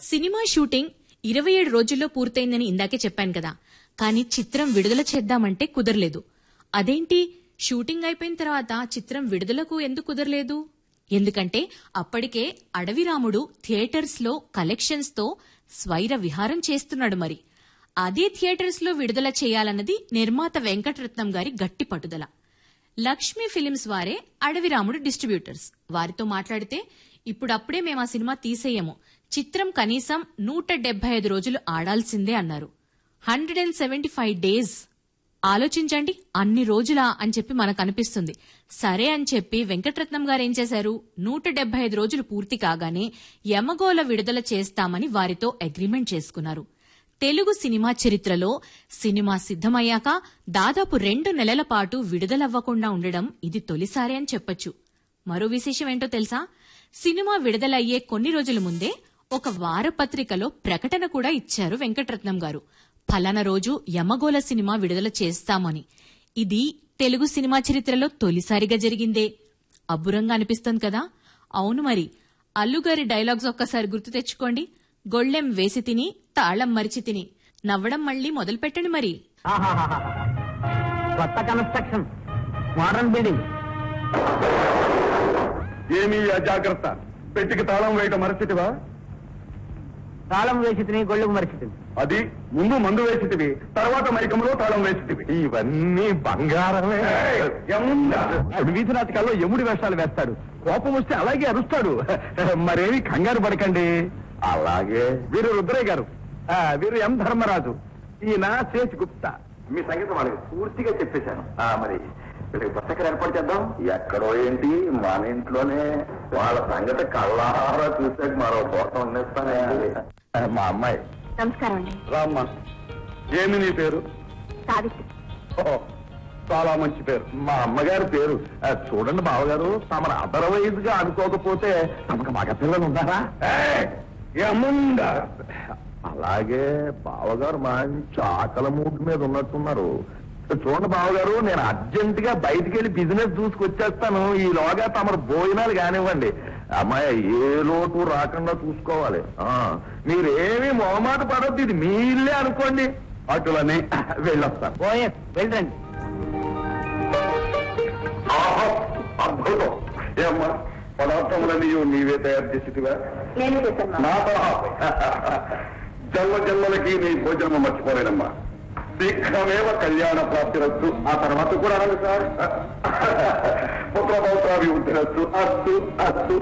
Cinema shooting ఇరవై ఏడు రోజుల్లో పూర్తయిందని ఇందాకే చెప్పాను కదా కానీ చిత్రం విడుదల చేద్దామంటే కుదరలేదు అదేంటి షూటింగ్ అయిపోయిన తర్వాత చిత్రం విడుదలకు ఎందుకు కుదరలేదు ఎందుకంటే అప్పటికే అడవిరాముడు థియేటర్స్ లో కలెక్షన్స్ తో స్వైర విహారం చేస్తున్నాడు మరి అదే థియేటర్స్ లో విడుదల చేయాలన్నది నిర్మాత వెంకటరత్నం గారి గట్టి పట్టుదల లక్ష్మీ ఫిలిమ్స్ వారే అడవిరాముడు డిస్ట్రిబ్యూటర్స్ వారితో మాట్లాడితే ఇప్పుడప్పుడే మేము ఆ సినిమా తీసేయము చిత్రం కనీసం నూట డెబ్బై ఐదు రోజులు ఆడాల్సిందే అన్నారు hundred and seventy five days ఆలోచించండి అన్ని రోజులా అని చెప్పి మనకు అనిపిస్తుంది సరే అని చెప్పి వెంకటరత్నం గారు ఏం చేశారు నూట డెబ్బై ఐదు రోజులు పూర్తి కాగానే యమగోళ విడుదల చేస్తామని వారితో అగ్రిమెంట్ చేసుకున్నారు తెలుగు సినిమా చరిత్రలో సినిమా సిద్ధమయ్యాక దాదాపు రెండు నెలల పాటు విడుదలవ్వకుండా ఉండడం ఇది తొలిసారి అని చెప్పొచ్చు మరో విశేషం ఏంటో తెలుసా సినిమా విడుదలయ్యే కొన్ని రోజుల ముందే ఒక వారపత్రికలో ప్రకటన కూడా ఇచ్చారు వెంకటరత్నం గారు ఫలానా రోజు యమగోళ సినిమా విడుదల చేస్తామని ఇది తెలుగు సినిమా చరిత్రలో తొలిసారిగా జరిగిందే అబ్బురంగా అనిపిస్తోంది కదా అవును మరి అల్లుగారి డైలాగ్స్ ఒక్కసారి గుర్తు తెచ్చుకోండి గొళ్ళెం వేసి తిని తాళం మరిచి తిని నవ్వడం మళ్ళీ మొదలు పెట్టండి మరి ఆహాహాహా. కొత్త కన్స్ట్రక్షన్ మోడర్న్ బిల్డింగ్ ఏమీ అజాగ్రత్త పెట్టికి తాళం వేయటం మరచితివా తాళం వేసి గొళ్ళకు మరిచితిని అది ముందు మందు వేసితివి తర్వాత మైకంలో తాళం వేసితివి ఇవన్నీ బంగారమే వీధి నాటకాల్లో యముడి వేషాలు వేస్తాడు కోపం వస్తే అలాగే అరుస్తాడు మరేమి కంగారు పడకండి అలాగే వీరు రుద్రయ్య గారు ఆ, వీరు ఎం ధర్మరాజు ఈయన శేష్ గుప్తా మీ సంగతి వాళ్ళకి పూర్తిగా చెప్పేశాను ఆ, మరి వీళ్ళకి పుస్తకాలు ఏర్పాటు చేద్దాం ఎక్కడో ఏంటి మన ఇంట్లోనే వాళ్ళ సంగతి కళ్ళారా చూసాక మరో కోసం ఉండేస్తానే మా అమ్మాయి నమస్కారం అండి రామ్మ ఏమి నీ పేరు సావిత్రి ఓ, చాలా మంచి పేరు మా అమ్మగారి పేరు ఆ, చూడండి బావగారు తమరు అదర్వైజ్ గా అనుకోకపోతే తమకు మగ పిల్లలు ఉన్నారా ఏముందా అలాగే బావగారు మంచి ఆకల మూడ్ మీద ఉన్నట్టున్నారు చూడండి బావగారు నేను అర్జెంట్ గా బయటికి వెళ్ళి బిజినెస్ చూసుకొచ్చేస్తాను ఈలోగా తమరు భోజనాలు కానివ్వండి అమ్మాయి ఏ లోటు రాకుండా చూసుకోవాలి ఆ, మీరేమీ మొహమాట పడొద్దు ఇది మీ ఇల్లే అనుకోండి అటులని వెళ్ళొస్తాను ఓఎస్ వెళ్ళండి ఆహా, అద్భుతం ఏమ్మా పదార్థములని నీవే తయారు చేసిటివా నేను చేశాను నాతో జన్మ జన్మలకి నీ భోజనం మర్చిపోలేనమ్మా శీఘ్రమేవ కళ్యాణ ప్రాప్తిరస్తు ఆ తర్వాత కూడా అనండి సార్ పుత్ర పౌత్రాభివృద్ధిరస్తు అస్తు అస్తు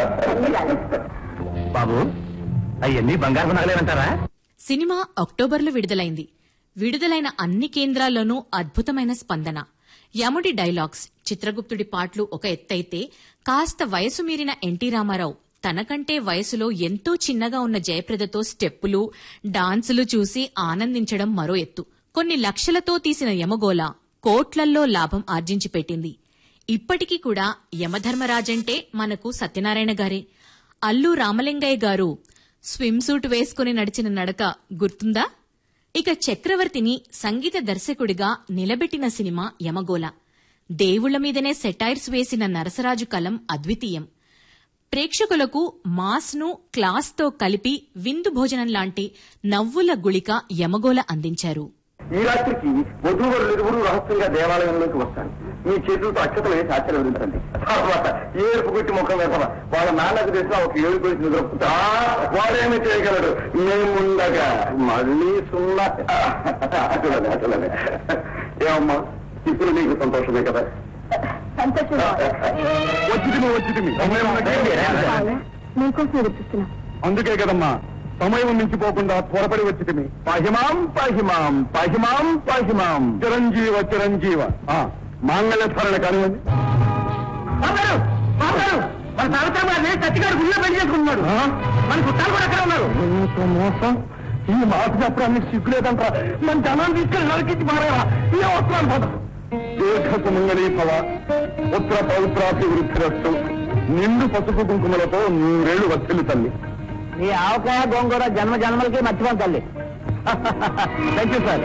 బాబు అవన్నీ బంగారు నాగలేనంటారా సినిమా అక్టోబర్లో విడుదలైంది విడుదలైన అన్ని కేంద్రాల్లోనూ అద్భుతమైన స్పందన యముడి డైలాగ్స్ చిత్రగుప్తుడి పాటలు ఒక ఎత్తైతే కాస్త వయసు మీరిన ఎన్టీ రామారావు తనకంటే వయసులో ఎంతో చిన్నగా ఉన్న జయప్రదతో స్టెప్పులు డాన్సులు చూసి ఆనందించడం మరో ఎత్తు కొన్ని లక్షలతో తీసిన యమగోళ కోట్లల్లో లాభం ఆర్జించి పెట్టింది ఇప్పటికీ కూడా యమధర్మరాజంటే మనకు సత్యనారాయణ గారే అల్లు రామలింగయ్య గారు స్విమ్ సూట్ వేసుకుని నడిచిన నడక గుర్తుందా ఇక చక్రవర్తిని సంగీత దర్శకుడిగా నిలబెట్టిన సినిమా యమగోళ దేవుళ్ల మీదనే సెటైర్స్ వేసిన నరసరాజు కలం అద్వితీయం ప్రేక్షకులకు మాస్ను క్లాస్తో కలిపి విందు భోజనం లాంటి నవ్వుల గుళిక యమగోళ అందించారు ఈ రాత్రికి వధూవరులు ఇరువురు రహస్యంగా దేవాలయంలోకి వస్తాను మీ చేతులతో అక్షతలు వేసి ఆశీర్వదించండి తర్వాత ఏడుపు గుట్టి ముఖం వేసవ వాళ్ళ నాన్నకు తెలిసిన ఒక ఏడు గురించి నిద్రపుతా వాడేమి చేయగలడు మేముండగా మళ్ళీ సున్నా అటులనే అటులనే ఏమమ్మా ఇప్పుడు నీకు సంతోషమే కదా సంతోషంగా వచ్చింది వచ్చింది సమయం ఉన్నట్టే. మీకోసం ఎదురుస్తున్నాం అందుకే కదమ్మా సమయం మించిపోకుండా త్వరపడి వచ్చితిమి పహిమాం పహిమాం పహిమాం పహిమాం చిరంజీవ చిరంజీవ ఆ, మాంగళ్య ధరణ కానివ్వండి బాబుగారు బాబుగారు మన సావిత్రమ్మ గారిని సత్తిగారు గుళ్ళో పెళ్లి చేసుకుంటున్నాడు మన చుట్టాలు కూడా అక్కడ ఉన్నారు ఎంత మోసం ఈ మాట చెప్పడానికి సిగ్గులేదంట మన జనాన్ని తీసుకెళ్ళి నరికించి మారేవా ఏ వస్త్రాలు పోదా దీర్ఘ సుమంగళీ భవ పుత్ర పౌత్రాభివృద్ధిరస్తు నిండు పసుపు కుంకుమలతో నూరేళ్లు వర్తిల్లు తల్లి ఈ ఆవకాయ గోంగూర జన్మ జన్మలకి మర్చిపోం తల్లి థ్యాంక్ యూ సార్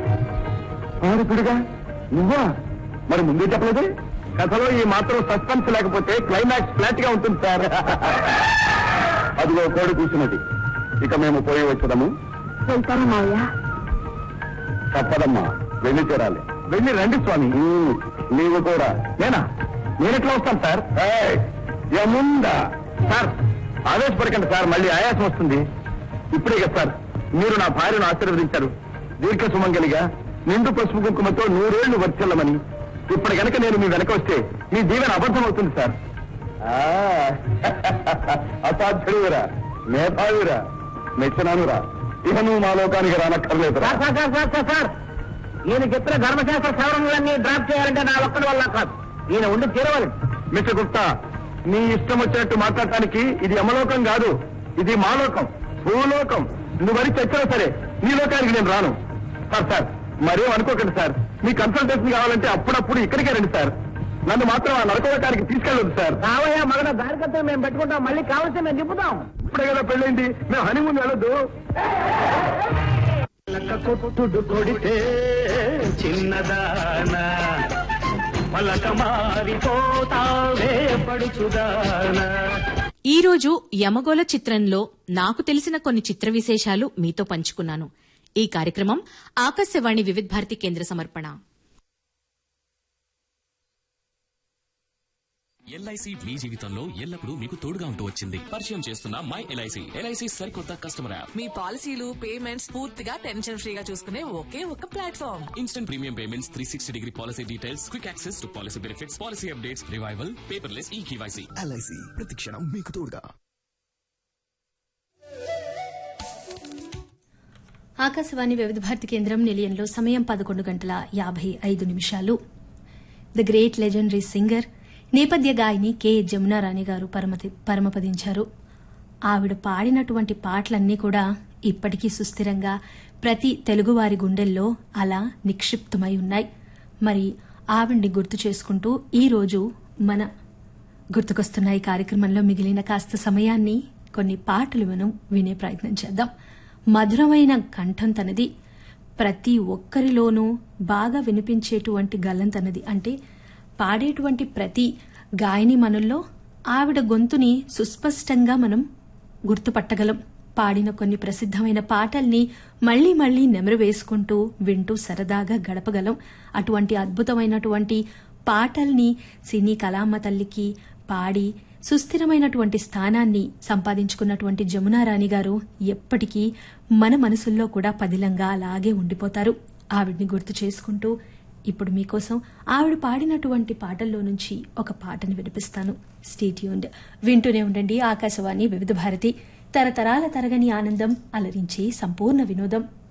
పిడిగా నువ్వా మరి ముందే చెప్పలేదు కథలో ఈ మాత్రం సస్పెన్స్ లేకపోతే క్లైమాక్స్ ఫ్లాట్ గా ఉంటుంది సార్ అదిగో కోడి కూర్చున్నది ఇక మేము పోయి వచ్చదము వెళ్తారా మావయ్య తప్పదమ్మా వెళ్ళి తీరాలి వెళ్ళి రండి స్వామి నీవు కూడా నేనా నేను ఎట్లా వస్తాను సార్ ఏముందా సార్ ఆవేశపడకండి సార్ మళ్ళీ ఆయాసం వస్తుంది ఇప్పుడే కదా సార్ మీరు నా భార్యను ఆశీర్వదించారు దీర్ఘ సుమంగలిగా నిండు పసుపు కుంకుమతో నూరేళ్లు వర్చెల్లమని ఇప్పుడు గనక నేను మీ వెనక వస్తే మీ దీవెన అబద్ధం అవుతుంది సార్ అసాధ్యుడురా మేధావిరా మెచ్చనానురా ఇక నువ్వు మా లోకానికి రానక్కర్లేదురా sir sir sir sir sir ఈయన చెప్పిన ధర్మశాస్త్ర సవరణలన్నీ డ్రాప్ చేయాలంటే నా ఒక్కడి వల్ల కాదు ఈయన ఉండి తీరవాలి మిస్టర్ గుప్తా నీ ఇష్టం వచ్చినట్టు మాట్లాడటానికి ఇది యమలోకం కాదు ఇది మాలోకం భూలోకం నువ్వు వరి చచ్చినా సరే నీ లోకానికి నేను రాను సార్ సార్ మరేం అనుకోకండి సార్ మీ కన్సల్టేషన్ కావాలంటే అప్పుడప్పుడు ఇక్కడికే రండి సార్ నన్ను మాత్రం ఆ నరకలోకానికి తీసుకెళ్ళదు సార్ రావయ్య మగన దారికతో మేము పెట్టుకుంటాం మళ్ళీ కావాల్సి మేము దింపుతాం ఇప్పుడే కదా పెళ్ళైంది మేము హనీమూన్ వెళ్ళొద్దు కొట్టుడు కొడితే చిన్నదానా పలక మారిపోతావే పడుచుదానా ఈ రోజు యమగోళ చిత్రంలో నాకు తెలిసిన కొన్ని చిత్ర విశేషాలు మీతో పంచుకున్నాను ఈ కార్యక్రమం ఆకాశవాణి వివిధ భారతి కేంద్ర సమర్పణ ఎల్ఐసి మీ జీవితంలో ఎల్లప్పుడూ మీకు తోడుగా ఉంటూ వచ్చింది పరిచయం చేస్తున్న మై ఎల్ఐసి ఎల్ఐసి సరికొత్త కస్టమర్ యాప్ మీ పాలసీలు పేమెంట్స్ పూర్తిగా టెన్షన్ ఫ్రీగా చూసుకునే ఒకే ఒక platform instant premium payments three sixty degree policy details quick access to policy benefits policy updates revival paperless e KYC LIC ప్రతిక్షణం మీకు తోడుగా ఆకాశవాణి వివిధ భారతి కేంద్రం నిలయంలో సమయం పదకొండు గంటల యాభై ఐదు నిమిషాలు ద గ్రేట్ లెజెండరీ సింగర్ నేపథ్య గాయని కె జమునారాణి గారు పరమతి పరమపదించారు ఆవిడ పాడినటువంటి పాటలన్నీ కూడా ఇప్పటికీ సుస్థిరంగా ప్రతి తెలుగువారి గుండెల్లో అలా నిక్షిప్తమై ఉన్నాయి మరి ఆవిడ్ని గుర్తు చేసుకుంటూ ఈ రోజు మన గుర్తుకొస్తున్న ఈ కార్యక్రమంలో మిగిలిన కాస్త సమయాన్ని కొన్ని పాటలు మనం వినే ప్రయత్నం చేద్దాం మధురమైన కంఠం తనది ప్రతి ఒక్కరిలోనూ బాగా వినిపించేటువంటి గల్లం తనది అంటే పాడేటువంటి ప్రతి గాయని మనుల్లో ఆవిడ గొంతుని సుస్పష్టంగా మనం గుర్తుపట్టగలం పాడిన కొన్ని ప్రసిద్ధమైన పాటల్ని మళ్లీ మళ్లీ నెమరు వేసుకుంటూ వింటూ సరదాగా గడపగలం అటువంటి అద్భుతమైనటువంటి పాటల్ని సినీ కళామ్మ తల్లికి పాడి సుస్థిరమైనటువంటి స్థానాన్ని సంపాదించుకున్నటువంటి జమునారాణి గారు ఎప్పటికీ మన మనసుల్లో కూడా పదిలంగా అలాగే ఉండిపోతారు ఆవిడ్ని గుర్తు చేసుకుంటూ ఇప్పుడు మీకోసం ఆవిడ పాడినటువంటి పాటల్లో నుంచి ఒక పాటని వినిపిస్తాను స్టేట్యూన్డ్ వింటూనే ఉండండి ఆకాశవాణి వివిధ భారతి తరతరాల తరగని ఆనందం అలరించి సంపూర్ణ వినోదం